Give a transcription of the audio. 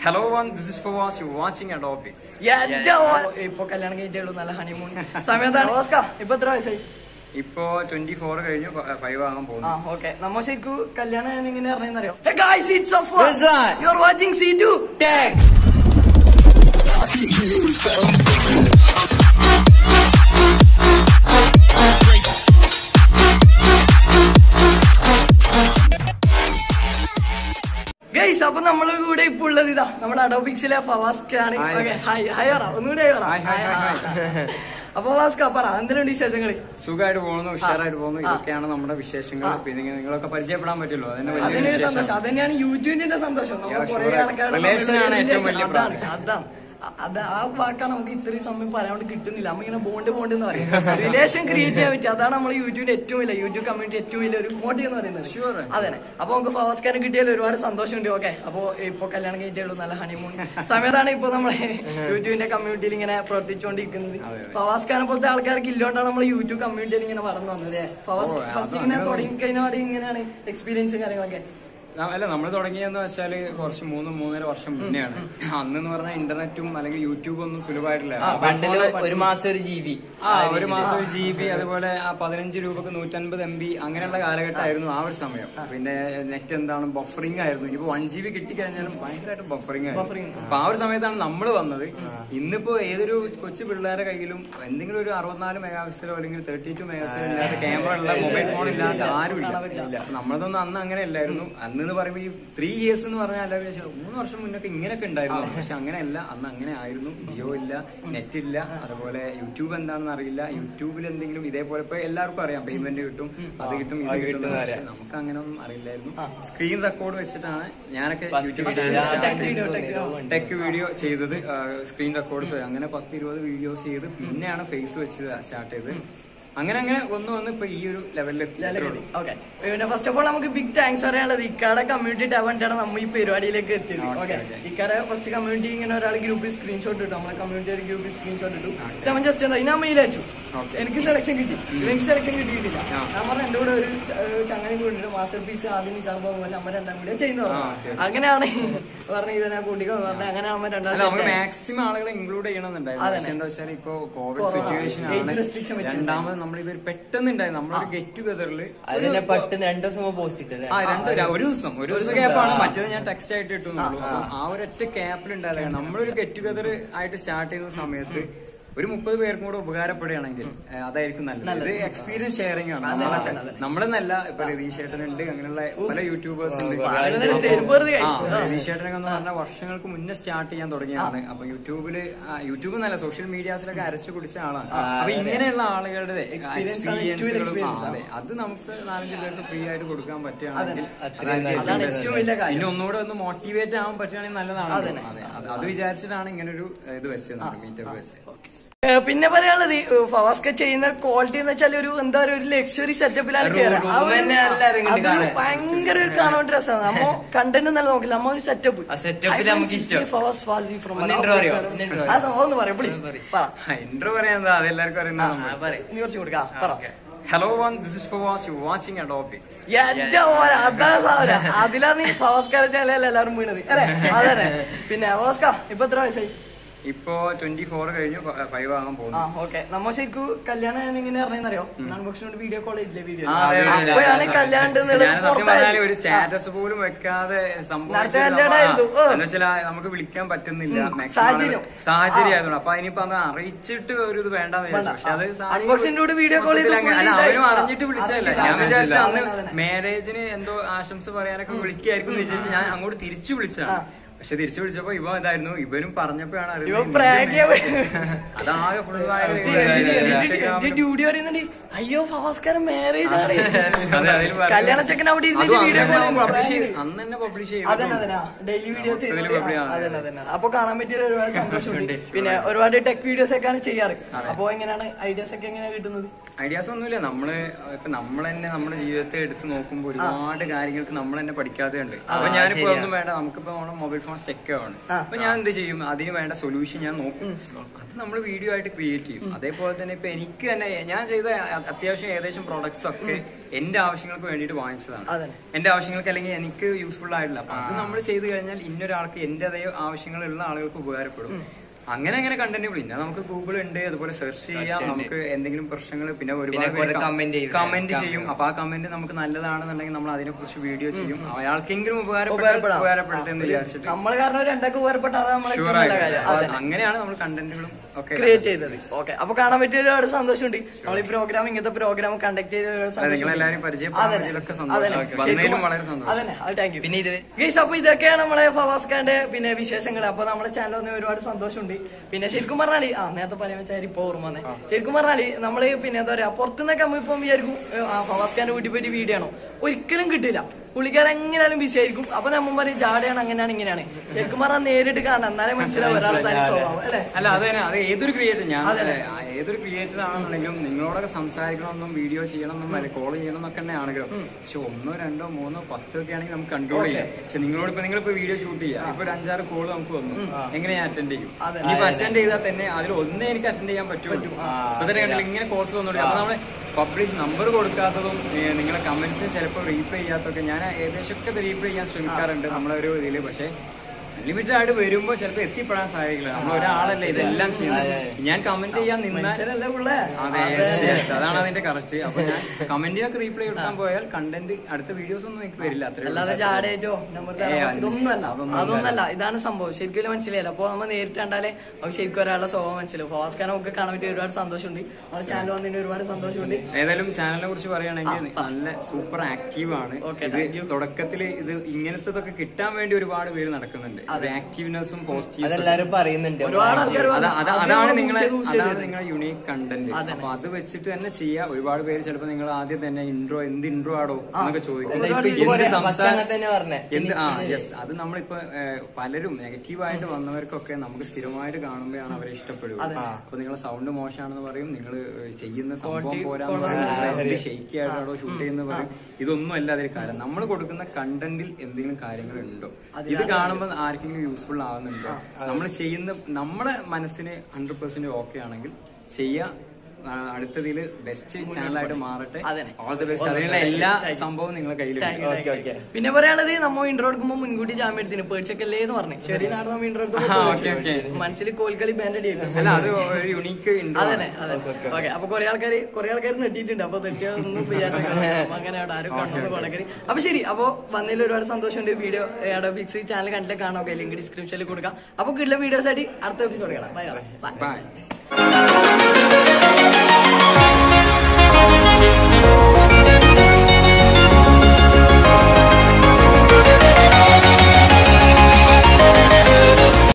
Hello one, this is Fawaz. You're watching Adopics. ഇപ്പൊ കല്യാണം കഴിഞ്ഞിട്ടുള്ളൂ നല്ല ഹണിമൂൺ സമയത്താണ് ഓസ്കാ ഇപ്പൊ എത്ര വയസ്സായി ഇപ്പോ ട്വന്റി ഫോർ കഴിഞ്ഞു ഫൈവ് ആകാൻ ആ പോകുന്നു ഓക്കെ നമ്മ ശരിക്കും കല്യാണം എങ്ങനെ അറിയുന്നറിയോ guys it's of Rizwan. You are watching C two Tag. Guys അപ്പൊ നമ്മളെ കൂടെ ഇപ്പൊ ഉള്ളത് ഇതാ നമ്മുടെ അഡോപിക്സിലെ ഫവാസ്കാണ് Hi. ഓക്കെ ഹായ് ഹായ് പറ ഒന്നുകൂടെ ഹായ് പറ Hi, hi, hi, hi. അപ്പൊ ഫവാസ്ക പറ എന്തിനുണ്ട് വിശേഷങ്ങള് സുഖമായിട്ട് പോകുന്നു ഉഷാറായിട്ട് പോകുന്നു ആ. ഇതൊക്കെയാണ് നമ്മുടെ വിശേഷങ്ങൾ ആ. പിന്നെ നിങ്ങളൊക്കെ പരിചയപ്പെടാൻ പറ്റുള്ളൂ അതിന് വലിയ അതിനൊരു സന്തോഷം അതന്നെയാണ് യൂട്യൂബിന്റെ സന്തോഷം നമ്മൾ Yeah, കുറെ sure. ആൾക്കാരുടെ Relation ആണ് ഏറ്റവും വലിയ അതാണ് പ്രാധാന്യം. അതാണ് അ- അത് ആ വാക്കാണ് നമുക്ക് ഇത്രയും സമയം പറയാണ്ട് കിട്ടുന്നില്ല നമ്മ ഇങ്ങനെ ബോണ്ട് ബോണ്ട് എന്ന് പറയും റിലേഷൻ ക്രിയേറ്റ് ചെയ്യാൻ പറ്റും അതാണ് നമ്മൾ യൂട്യൂബിന്റെ ഏറ്റവും വലിയ യൂട്യൂബ് കമ്മ്യൂണിറ്റി ഏറ്റവും വലിയ ഒരു മോട്ടി എന്ന് പറയുന്നത് Sure. അതെ അപ്പൊ നമുക്ക് ഫവാസ്കാരം കിട്ടിയാൽ ഒരുപാട് സന്തോഷമുണ്ട് ഓക്കെ അപ്പൊ ഇപ്പൊ കല്യാണം കഴിഞ്ഞിട്ടുള്ളൂ നല്ല ഹണിമൂൺ സമയത്താണ് ഇപ്പൊ നമ്മളെ യൂട്യൂബിന്റെ കമ്മ്യൂണിറ്റിയിൽ ഇങ്ങനെ പ്രവർത്തിച്ചുകൊണ്ടിരിക്കുന്നത് അതെ, അതെ. ഫവാസ്കാനെ പോലത്തെ ആൾക്കാർക്ക് ഇല്ലോണ്ടാണ് നമ്മൾ യൂട്യൂബ് കമ്മ്യൂണിറ്റിയിൽ ഇങ്ങനെ വളർന്നു വന്നത് ഫവാസ് ഓ, അത് ഫസ്റ്റ് ഇങ്ങനെ അങ്ങനെ തുടങ്ങി കഴിഞ്ഞാൽ ഇങ്ങനെയാണ് എക്സ്പീരിയൻസ് കാര്യങ്ങളൊക്കെ ന- അല്ല നമ്മൾ തുടങ്ങിയെന്ന് വെച്ചാല് കുറച്ച് മൂന്ന് മൂന്നര വർഷം മുന്നെയാണ് അന്നെന്ന് പറഞ്ഞാൽ ഇന്റർനെറ്റും അല്ലെങ്കിൽ യൂട്യൂബ് ഒന്നും സുലഭമായിട്ടില്ല ആ, അപ്പൊ ബണ്ടില് ഒരു മാസം ഒരു ജി ബി ആ ഒരു മാസം ഒരു ജി ബി അതുപോലെ ആ പതിനഞ്ച് രൂപക്ക് നൂറ്റൻപത് എം ബി അങ്ങനെയുള്ള കാലഘട്ടമായിരുന്നു ആ ഒരു സമയം പിന്നെ നെറ്റ് എന്താണ് ബഫറിംഗ് ആയിരുന്നു ഇനിയിപ്പോ വൺ ജി ബി കിട്ടിക്കഴിഞ്ഞാലും ഭയങ്കരമായിട്ട് ബഫറിംഗ് Buffering. ആയിരുന്നു അപ്പൊ ആ ഒരു സമയത്താണ് നമ്മൾ വന്നത് ഇന്നിപ്പോ ഏതൊരു കൊച്ചു പിള്ളേരുടെ കയ്യിലും എന്തെങ്കിലും ഒരു അറുപത്തിനാല് മെഗാപിക്സലോ അല്ലെങ്കിൽ തേർട്ടി ടു മെഗാപിക്സലോ ഇല്ലാത്ത ക്യാമറ ഉള്ള മൊബൈൽ ഫോൺ ഇല്ലാത്ത ആരും കാണാൻ പറ്റില്ല. ഇല്ല നമ്മളതൊന്നും അന്ന് അങ്ങനെ അല്ലായിരുന്നു അന്ന് എന്ന് പറയുമ്പോൾ ഈ ത്രീ ഇയേഴ്സ് എന്ന് പറഞ്ഞാൽ എല്ലാവരും വിചാരിച്ചു, മൂന്ന് വർഷം മുന്നൊക്കെ ഇങ്ങനെയൊക്കെ ഉണ്ടായിരുന്നു പക്ഷെ അങ്ങനെയല്ല അന്ന് അങ്ങനെ ആയിരുന്നു ജിയോ ഇല്ല നെറ്റ് ഇല്ല അതുപോലെ യൂട്യൂബ് എന്താണെന്ന് അറിയില്ല യൂട്യൂബിൽ എന്തെങ്കിലും ഇതേപോലെ ഇപ്പൊ എല്ലാവർക്കും അറിയാം പേയ്മെന്റ് കിട്ടും അത് കിട്ടും ഇത് അത് കിട്ടും കിട്ടും പക്ഷെ അറിയാം. നമുക്ക് അങ്ങനെ ഒന്നും അറിയില്ലായിരുന്നു സ്ക്രീൻ റെക്കോർഡ് വെച്ചിട്ടാണ് ഞാനൊക്കെ First യൂട്യൂബിൽ video, tech video, tech video. Tech video ചെയ്തത് സ്ക്രീൻ റെക്കോർഡ്സ് അങ്ങനെ പത്ത് ഇരുപത് വീഡിയോസ് ചെയ്ത് പിന്നെയാണ് ഫേസ് വെച്ച് സ്റ്റാർട്ട് ചെയ്ത് അങ്ങനെ അങ്ങനെ ഒന്ന് വന്ന് ഇപ്പൊ ഈ ഒരു ലെവലിൽ എത്തി ഓക്കെ പിന്നെ ഫസ്റ്റ് ഓഫ് ഓൾ നമുക്ക് ബിഗ് താങ്ക്സ് പറയാനുള്ളത് ഇക്കാടെ കമ്മ്യൂണിറ്റി ടാലന്റാണ് നമ്മൾ ഈ പരിപാടിയിലേക്ക് എത്തിയത് Okay, ഓക്കെ okay. ഇക്കാരെ ഫസ്റ്റ് കമ്മ്യൂണിറ്റി ഇങ്ങനെ ഒരാൾ ഗ്രൂപ്പിൽ സ്ക്രീൻഷോട്ട് ഇട്ടു നമ്മളെ കമ്മ്യൂണിറ്റി ഒരു ഗ്രൂപ്പിൽ സ്ക്രീൻഷോട്ട് ഇട്ടു നമ്മൾ ജസ്റ്റ് എന്താ ഇനാ മെയിൽ അയച്ചു Okay. എനിക്ക് സെലക്ഷൻ കിട്ടി എനിക്ക് സെലക്ഷൻ കിട്ടിയിട്ടില്ല ആ. ഞാൻ പറഞ്ഞ എന്റെ കൂടെ ഒരു ച- ചങ്ങനെ കൂടി മാസ്റ്റർ പീസ് ആദ്യം നിസാർ ബാബു അല്ല അമ്മ രണ്ടാം കൂടി ചെയ്യുന്നു ആ, പറഞ്ഞു okay. അങ്ങനെയാണ് പറഞ്ഞ ഇവനെ കൂട്ടിക്കോ പറഞ്ഞ അങ്ങനെയാണ് അമ്മ അല്ല നമുക്ക് രണ്ടാം മാക്സിമം ആളുകളെ ഇൻക്ലൂഡ് ചെയ്യണമെന്നുണ്ടായിരുന്നു അതന്നെ. പക്ഷെ എന്താ വെച്ചാൽ ഇപ്പൊ കോവിഡ് Corona. സിറ്റുവേഷൻ Age ആണ് restriction വെച്ചിട്ടുണ്ട്. രണ്ടാമത് നമ്മൾ ഇതൊരു പെട്ടെന്ന് ഉണ്ടായിരുന്നു നമ്മളൊരു ഗെറ്റ് ടുഗദറിൽ അതിനെ പെട്ടെന്ന് രണ്ടു ദിവസം പോസ്റ്റ് ഇട്ടല്ലേ ആ രണ്ട് ര- ഒരു ദിവസം ഒരു ദിവസം ക്യാപ്പാണ് മറ്റേത് ഞാൻ ടെക്സ്റ്റ് ആയിട്ട് ഇട്ടുന്നുള്ളൂ അപ്പം ആ ഒരൊറ്റ ക്യാപ്പിൽ ഉണ്ടായാലും നമ്മളൊരു ഗെറ്റ് ടുഗദർ ആയിട്ട് സ്റ്റാർട്ട് ചെയ്യുന്ന സമയത്ത് ഒരു മുപ്പത് പേർക്കും കൂടെ ഉപകാരപ്പെടുകയാണെങ്കിൽ ഏഹ്, അതായിരിക്കും നല്ലത് ഇത് എക്സ്പീരിയൻസ് ഷെയറിംഗ് ആണ് നമ്മളൊക്കെ നമ്മളെന്നല്ല ഇപ്പൊ രതീഷ് ചേട്ടനുണ്ട് അങ്ങനെയുള്ള പല യൂട്യൂബേഴ്സ് ഉണ്ട് പറയുന്നത് തെരുപ്പേറുത് ആ, guys. ആ. രതീഷ് ചേട്ടനൊക്കെ എന്ന് പറഞ്ഞാൽ വർഷങ്ങൾക്ക് മുന്നേ സ്റ്റാർട്ട് ചെയ്യാൻ തുടങ്ങിയതാണ് അപ്പൊ യൂട്യൂബില് ആ, യൂട്യൂബ് എന്നല്ല സോഷ്യൽ മീഡിയാസിലൊക്കെ അരച്ചു കുടിച്ച ആളാണ് അപ്പൊ ഇങ്ങനെയുള്ള ആളുകളുടെ Experience ആണ് ഏറ്റവും വലിയ എക്സ്പീരിയൻസുകളും experience അതെ അത് നമുക്ക് നാലഞ്ച് പേർക്ക് ഫ്രീ ആയിട്ട് കൊടുക്കാൻ പറ്റുകയാണെങ്കിൽ അത്രയും അതായിരിക്കും അതാണ് ഏറ്റവും ഏറ്റവും വലിയ കാര്യം. പിന്നെ ഒന്നുകൂടെ ഒന്ന് മോട്ടിവേറ്റ് ആവാൻ പറ്റുകയാണെങ്കിൽ നല്ലതാണ് അതന്നെ. അതെ അത് അത് വിചാരിച്ചിട്ടാണ് ഇങ്ങനെ ഒരു ഇത് വെച്ചത് മീറ്റപ്പ് വെച്ചത് ഏ, പിന്നെ പറയാനുള്ളത് ഈ, ഏ, ഫവാസ്ക ചെയ്യുന്ന ക്വാളിറ്റി എന്ന് വെച്ചാൽ ഒരു എന്താ പറയുക ഒരു ലക്ഷറി സെറ്റപ്പിലാണ് Room ചെയ്യുന്നത്. ആ ഒരു- തന്നെ നല്ല ഇറങ്ങിയിട്ട് അതൊരു കാണാൻ. ഭയങ്കര ഒരു കാണാൻ രസമാണ് നമ്മ കണ്ടന്റ് നല്ല നോക്കില്ല നമ്മ ഒരു സെറ്റപ്പ് ആ setup ല് നമുക്ക് ഇഷ്ടം. ഒന്ന് intro പറയോ? ഒന്ന് intro ആ സംഭവം ഒന്ന് പറയാം പ്ലീസ് പറ ഇന്റർ പറയാൻ എന്താ അത് എല്ലാവർക്കും അറിയുന്ന സംഭവം. പറയും നീ കുറച്ച് കൊടുക്കാം പറ hello one this is Fawas you watching അഡോപിക്സ് എന്റെ മോനെ, അതാണ് സാധനം അതിലാണ് ഈ ഫവാസ്കാര ചാനലല്ല എല്ലാവരും വീണത് അല്ലെ അതന്നെ പിന്നെ ഫവാസ്ക ഇപ്പൊ എത്ര വയസ്സായി ഇപ്പൊ ട്വന്റി ഫോർ കഴിഞ്ഞു ഫൈവ് ആകാൻ ആ പോകുന്നു ഓക്കെ നമ്മ ശരിക്കും കല്യാണം എങ്ങനെ അറിയുന്നറിയോ അൺബോക്സിനോട് വീഡിയോ കോളേജിലെ വീഡിയോ ആ, അതെ, അതെ, അതെ. അപ്പോഴാണ് കല്യാണം ഞാൻ സത്യം പറഞ്ഞാല് ഒരു സ്റ്റാറ്റസ് പോലും വെക്കാതെ നാട്ടിൽ കല്യാണമായിരുന്നു. ഓ. വെച്ചാൽ നമുക്ക് വിളിക്കാൻ പറ്റുന്നില്ല maximum സാഹചര്യം. ആളുകൾ- സാഹചര്യം ആയതുകൊണ്ട് അപ്പൊ അതിനിപ്പോ അത് അറിയിച്ചിട്ട് ഒരു ഇത് വേണ്ടെന്ന് വിചാരിച്ചു പക്ഷെ അത് സാഹചര്യം Unboxing കൂടി video call ചെയ്ത് മൊത്തത്തിൽ അങ്ങ് അല്ല full അവരും ഇതായി. അറിഞ്ഞിട്ട് വിളിച്ചതല്ല ആ, ഞാൻ അറിഞ്ഞില്ല. വിചാരിച്ചു അന്ന് അതന്നെ, അതന്നെ. മാരേജിന് എന്തോ ആശംസ പറയാനൊക്കെ വിളിക്കായിരിക്കും എന്ന് വിചാരിച്ചു ഞാൻ അങ്ങോട്ട് തിരിച്ചു വിളിച്ചതാണ് പക്ഷെ തിരിച്ചു വിളിച്ചപ്പോ ഇവ ഇതായിരുന്നു ഇവനും പറഞ്ഞപ്പോഴാണ് അറിയുന്നത് ഇവൻ നിന്റെ prank ചെയ്യാൻ marriage. അതാകെ ഫുൾ ഡ്യൂട്ടി പറയുന്നുണ്ട് അയ്യോ ഫവാസ്കാരൻ മാരേജ് ആണ് അതെ, അതില് പറയുന്നു. കല്യാണ ചെക്കൻ അവിടെ അതും ഇരുന്നിട്ട് അന്ന് വീഡിയോ തന്നെ അവൻ publish ചെയ്ത്- അന്ന് തന്നെ പബ്ലിഷ് അതന്നെ അതന്നെ ഡെയിലി വീഡിയോ നമുക്ക് ഇതില് publish ചെയ്യാം. അതന്നെ അതന്നെ അപ്പൊ കാണാൻ പറ്റിയ ഒരുപാട് സന്തോഷമുണ്ട് പിന്നെ ഒരുപാട് ടെക് വീഡിയോസ് ഒക്കെയാണ് ചെയ്യാറ് അപ്പൊ എങ്ങനെയാണ് ഐഡിയാസ് ഒക്കെ എങ്ങനെയാണ് കിട്ടുന്നത് ഐഡിയാസ് ഒന്നുമില്ല നമ്മള് ഇപ്പൊ നമ്മൾ തന്നെ നമ്മുടെ ജീവിതത്തെ എടുത്ത് നോക്കുമ്പോൾ ഒരുപാട് കാര്യങ്ങൾക്ക് നമ്മൾ തന്നെ പഠിക്കാതെ ഉണ്ട് അപ്പൊ ഞാനിപ്പോ ശരിയാ. ഒന്നും വേണ്ട നമുക്കിപ്പോ നമ്മുടെ മൊബൈൽ ഐഫോൺ സ്റ്റെക്ക് ആണ് ആ. അപ്പൊ ഞാൻ എന്ത് ചെയ്യും അതിന് വേണ്ട സൊല്യൂഷൻ ഞാൻ നോക്കും അത് നമ്മൾ വീഡിയോ ആയിട്ട് ക്രിയേറ്റ് ചെയ്യും അതേപോലെ തന്നെ ഇപ്പൊ എനിക്ക് തന്നെ ഞാൻ ചെയ്ത അ- അത്യാവശ്യം ഏകദേശം പ്രോഡക്ട്സ് ഒക്കെ എന്റെ ആവശ്യങ്ങൾക്ക് വേണ്ടിയിട്ട് വാങ്ങിച്ചതാണ് അതന്നെ. എന്റെ ആവശ്യങ്ങൾക്ക് അല്ലെങ്കിൽ എനിക്ക് യൂസ്ഫുൾ ആയിട്ടില്ല അപ്പൊ അത് നമ്മൾ ചെയ്തു കഴിഞ്ഞാൽ ഇന്നൊരാൾക്ക് എന്റെ അതേ ആവശ്യങ്ങളുള്ള ആളുകൾക്ക് ഉപകാരപ്പെടും അങ്ങനെ അങ്ങനെ കണ്ടന്റ് പിന്നെ നമുക്ക് ഗൂഗിൾ ഉണ്ട് അതുപോലെ സെർച്ച് ചെയ്യാം ഉണ്ട്. നമുക്ക് എന്തെങ്കിലും പ്രശ്നങ്ങൾ പിന്നെ പിന്നെ കുറെ comment ചെയ്യും. Comment comment. ചെയ്യും അപ്പൊ ആ കമന്റ് നമുക്ക് നല്ലതാണെന്നുണ്ടെങ്കിൽ നമ്മൾ അതിനെ കുറിച്ച് വീഡിയോ ചെയ്യും അയാൾക്കെങ്കിലും ഉപകാരപ്പെട്ട ഉപകാരപ്പെടാം. ഉപകാരപ്പെട്ടെ എന്ന് വിചാരിച്ചിട്ട് നമ്മൾ കാരണം രണ്ടൊക്കെ ഉപകാരപ്പെട്ട അത് നമ്മളെ Sure നല്ല ആയിട്ടും. കാര്യം അപ്പൊ അതെ അങ്ങനെയാണ് നമ്മൾ കണ്ടന്റുകളും ഒക്കെ ക്രിയേറ്റ് ചെയ്തത് ഓക്കെ അപ്പൊ കാണാൻ പറ്റിയ ഒരുപാട് സന്തോഷമുണ്ട് നമ്മൾ ഈ പ്രോഗ്രാം ഇങ്ങനത്തെ പ്രോഗ്രാം കണ്ടക്ട് ചെയ്ത ഒരുപാട് അതെ, നിങ്ങളെല്ലാവരും പരിചയപ്പെടാൻ പറ്റിയതിലൊക്കെ സന്തോഷം. വന്നതിലും വളരെ സന്തോഷം. അതന്നെ അത് താങ്ക് യു പിന്നെ ഇത് ഗൈസ് അപ്പൊ ഇതൊക്കെയാണ് നമ്മളെ ഫവാസ് ഖാന്റെ പിന്നെ വിശേഷങ്ങൾ അപ്പൊ നമ്മുടെ ചാനൽ വന്ന ഒരുപാട് സന്തോഷമുണ്ട് പിന്നെ ശരിക്കും പറഞ്ഞാല് ആ നേരത്തെ പറയാൻ വെച്ചാൽ ഇപ്പൊ ഓർമ്മ വന്നേ ശരിക്കും പറഞ്ഞാല് നമ്മള് പിന്നെ എന്താ പറയാ പുറത്തുനിന്നൊക്കെ നമ്മൾ ഇപ്പം വിചാരിക്കും ഏ, ആ ഫവാസ് ഖാന്റെ വീട്ടിൽ പോയിട്ട് വീഡിയോ ആണോ ഒരിക്കലും കിട്ടില്ല പുള്ളിക്കാരൻ എങ്ങനെയാലും ബിസി ആയിരിക്കും അപ്പൊ നമ്മൾ പറയും ജാടയാണ് അങ്ങനെയാണ് ഇങ്ങനെയാണ് ശരിക്കും പറഞ്ഞാൽ നേരിട്ട് കാണാം എന്നാലേ മനസ്സിലാവും ഒരാളെ തനി സ്വഭാവം അല്ലെ അല്ല അത് തന്നെ അത് ഏതൊരു ക്രിയേറ്റർ ഞാൻ ആ, ഏതൊരു ക്രിയേറ്റർ ആണെന്നുണ്ടെങ്കിലും നിങ്ങളോടൊക്കെ സംസാരിക്കണമെന്നും വീഡിയോ ചെയ്യണമെന്നും വരെ കോൾ ചെയ്യണം എന്നൊക്കെ തന്നെ ആണെങ്കിലും പക്ഷെ ഒന്നോ രണ്ടോ മൂന്നോ പത്തോ ഒക്കെ ആണെങ്കിൽ നമുക്ക് കൺട്രോൾ ചെയ്യാം പക്ഷെ നിങ്ങളോട് ഇപ്പൊ നിങ്ങളിപ്പോ വീഡിയോ ഷൂട്ട് ചെയ്യാം ഇപ്പൊ ഒരു അഞ്ചാറ് കോൾ നമുക്ക് വന്നു എങ്ങനെ ഞാൻ അറ്റൻഡ് ചെയ്യും അതെ. ഇനിയിപ്പോ അറ്റൻഡ് ചെയ്താൽ തന്നെ അതിൽ ഒന്നേ എനിക്ക് അറ്റൻഡ് ചെയ്യാൻ പറ്റുമോ ഇപ്പൊ തന്നെ കണ്ടില്ല ഇങ്ങനെ കോഴ്സ് വന്നോളൂ അപ്പൊ നമ്മള് പബ്ലിഷ് നമ്പർ കൊടുക്കാത്തതും ഏ, നിങ്ങളെ കമന്റ്സ് ചിലപ്പോൾ റീപ്ലൈ ചെയ്യാത്തതൊക്കെ ഞാൻ ഏകദേശം ഒക്കെ റീപ്ലൈ ചെയ്യാൻ ശ്രമിക്കാറുണ്ട് നമ്മളെ ഒരു ഇതില് പക്ഷെ ലിമിറ്റഡ് ആയിട്ട് വരുമ്പോ ചിലപ്പോൾ എത്തിപ്പെടാൻ സാധിക്കില്ല നമ്മൾ ഒരാളല്ലേ ഇതെല്ലാം ചെയ്യുന്നത് ഞാൻ കമന്റ് ചെയ്യാൻ നിന്നാൽ മനുഷ്യരല്ലേ ഉള്ളേ അതെ yes, yes. അതാണ് അതിന്റെ കറക്റ്റ് അപ്പൊ ഞാൻ കമന്റിനൊക്കെ റീപ്ലൈ കൊടുക്കാൻ പോയാൽ കണ്ടന്റ് അടുത്ത വീഡിയോസ് ഒന്നും എനിക്ക് വരില്ല അത്രേ അല്ലാതെ ജാടേറ്റോ നമ്പർ ഏയ് ഒന്നുമല്ല അതൊന്നും അതൊന്നല്ല ഇതാണ് സംഭവം ശരിക്കും മനസ്സിലായില്ല അപ്പൊ നമ്മൾ നേരിട്ട് കണ്ടാലേ നമുക്ക് ശരിക്കും ഒരാളുടെ സ്വഭാവം മനസ്സിലാവും ഫാസ് ഖാൻ നമുക്ക് കാണാൻ പറ്റിയ ഒരുപാട് സന്തോഷമുണ്ട് നമ്മുടെ ചാനൽ വന്നതിന് ഒരുപാട് സന്തോഷമുണ്ട് ഏതായാലും ചാനലിനെ കുറിച്ച് പറയുകയാണെങ്കിൽ നല്ല സൂപ്പർ ആക്റ്റീവ് ആണ് Okay, ഇത് thank you. തുടക്കത്തിൽ ഇത് ഇങ്ങനത്തതൊക്കെ കിട്ടാൻ വേണ്ടി ഒരുപാട് പേര് നടക്കുന്നുണ്ട് ആക്റ്റീവ്നെസ്സും പോസിറ്റീവ്സും അതെല്ലാരും പറയുന്നുണ്ട് ഒരുപാട് ആൾക്കാർ അത് അത് അതാണ് നിങ്ങളെ use ചെയ്തത്. അതാണ് നിങ്ങളെ യുണീക് കണ്ടന്റ് അപ്പൊ അത് വെച്ചിട്ട് തന്നെ ചെയ്യാ ഒരുപാട് പേര് ചിലപ്പോ നിങ്ങൾ ആദ്യം തന്നെ ഇൻട്രോ എന്ത് ഇൻട്രോ ആടോ എന്നൊക്കെ ചോദിക്കും ഒരുപാട് എന്ത് ഇപ്പൊ പറയാം, സംസാരം ഫസ്റ്റ് അങ്ങനെ തന്നെ പറഞ്ഞെ. എന്ത് ആ യെസ് അത് നമ്മളിപ്പോ ഏഹ്, പലരും നെഗറ്റീവായിട്ട് വന്നവർക്കൊക്കെ നമുക്ക് സ്ഥിരമായിട്ട് കാണുമ്പോഴാണ് അവരെ ഇഷ്ടപ്പെടുക അപ്പൊ നിങ്ങളെ സൗണ്ട് മോശമാണെന്ന് പറയും നിങ്ങൾ ചെയ്യുന്ന സംഭവം പോരാന്ന് പറയും എന്ത് ഷെയ്ക്കി ആയിട്ടാണോ ഷൂട്ട് ചെയ്യുന്ന പറയും ഇതൊന്നും അല്ല അതിൽ കാര്യം നമ്മൾ കൊടുക്കുന്ന കണ്ടന്റിൽ എന്തെങ്കിലും കാര്യങ്ങൾ ഉണ്ടോ ഇത് കാണുമ്പോൾ ആർക്കെങ്കിലും യൂസ്ഫുൾ ആവുന്നുണ്ടോ നമ്മൾ ചെയ്യുന്ന നമ്മുടെ മനസ്സിന് ഹൺഡ്രഡ് പെർസെന്റ് ഓക്കെ ആണെങ്കിൽ ചെയ്യാ ആ, അടുത്തതില് ബെസ്റ്റ് ചാനലായിട്ട് മാറട്ടെ അതന്നെ. ഓൾ ദി ബെസ്റ്റ് അതിനുള്ള എല്ലാ സംഭവവും നിങ്ങളുടെ Thank you, കയ്യിലുണ്ട് thank you. ഓക്കെ. പിന്നെ പറയാനുള്ളത് നമ്മ ഇൻട്രോ എടുക്കുമ്പോ മുൻകൂട്ടി ജാമ്യം എടുത്തിന് പേടിച്ചൊക്കെയല്ലേ എന്ന് പറഞ്ഞു ചെറിയ നാട് നമ്മ ഇൻട്രോ ആ, okay, okay. മനസ്സിൽ കോൽക്കളി ബാൻഡ് അടിയായിരുന്നു അല്ല അത് ഒരു യുണീക്ക് അതന്നെ അതെ ഓക്കെ അപ്പൊ കുറെ ആൾക്കാര് കുറെ ആൾക്കാർ നെട്ടിയിട്ടുണ്ട് അപ്പൊ തെറ്റിയൊന്നും വിചാരിച്ചു അങ്ങനെ അവിടെ ആരും കാണുന്നു കൊളക്കരി അപ്പൊ ശരി അപ്പൊ വന്നതിൽ ഒരുപാട് സന്തോഷമുണ്ട് വീഡിയോ പിക്സ് ചാനൽ കണ്ടിട്ട് കാണാം ഓക്കെ ലിങ്ക് ഡിസ്ക്രിപ്ഷനിൽ കൊടുക്കാം അപ്പൊ കിട്ടുന്ന വീഡിയോസ് ആയിട്ട് അടുത്ത എപ്പിസോഡ് കാണാം ബൈ ബൈ ബൈ